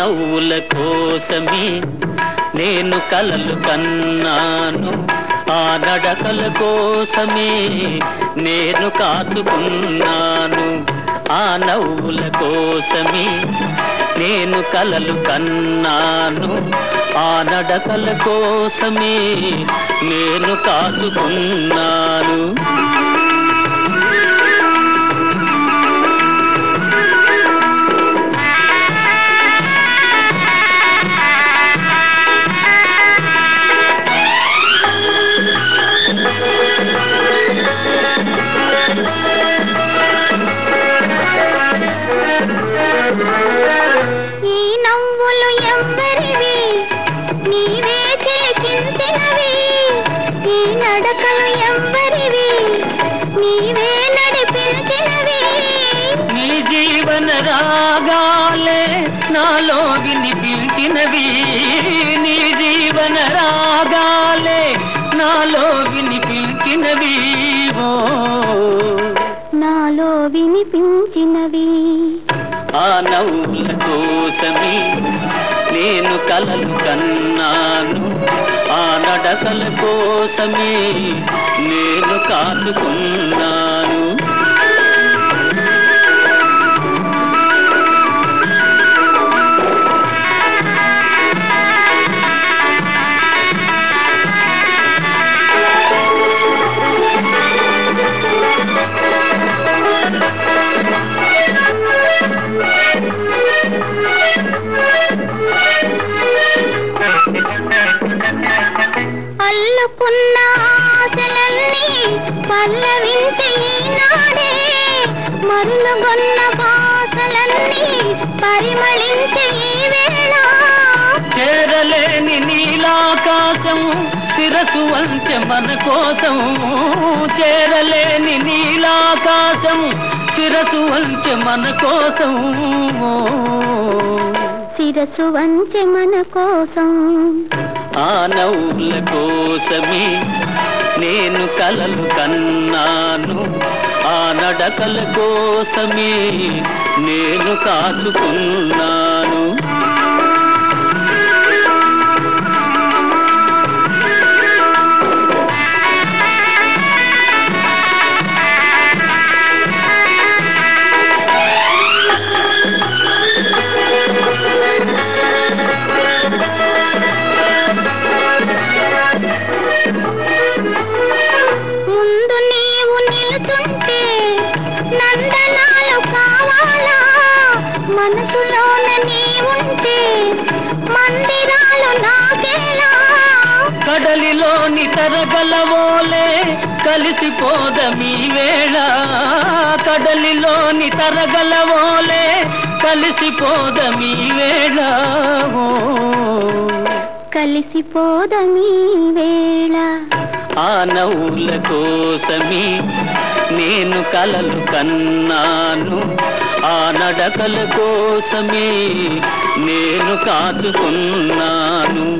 నవ్వుల కోసమే నేను కలలు కన్నాను ఆ నడకల కోసమే నేను కాచుకున్నాను ఆ నవ్వుల కోసమే నేను కలలు కన్నాను ఆ నడకల కోసమే నేను కాచుకున్నాను ఈ నవ్వులు ఎవ్వరివి నీవే చేసించినవి ఈ నడకలు ఎవ్వరివి నీవే నడిపించినవి నీ జీవన రాగాలే నాలో వినిపించినవి నీ జీవన రాగాలే నాలో వినిపించినవి ఓ నాలో వినిపించినవి ఆ నవ్వుల కోసమే నేను కలలు కన్నాను ఆ నడకల కోసమే నేను కాచుకున్నాను అల్లుకున్న ఆశలన్నీ పల్లవించి ఈనాడే మరులుగొన్న బాసలన్నీ పరిమళించి ఈ వేళ చేరలేని నీలాకాశం శిరసు వంచె మన కోసం చేరలేని నీలాకాశం శిరసు వంచె మన కోసం శిరసు వంచె మన కోసం ఆ నవ్వుల కోసమే నేను కలలు కన్నాను ఆ నడకల కోసమే నేను కాచుకున్నాను ముందు నీవు నిలుచుంటే నందనాలు కావాలా మనసులోన నీవుంటే మందిరాలు నాకేలా కడలిలోని తరగలవోలే కలిసిపోదమీ వేళ కడలిలోని తరగలవోలే కలిసిపోదమీ వేళ ఓ. కలిసిపోదమీ వేళ ఆ నవ్వుల కోసమే నేను కలలు కన్నాను ఆ నడకల కోసమే నేను కాచుకున్నాను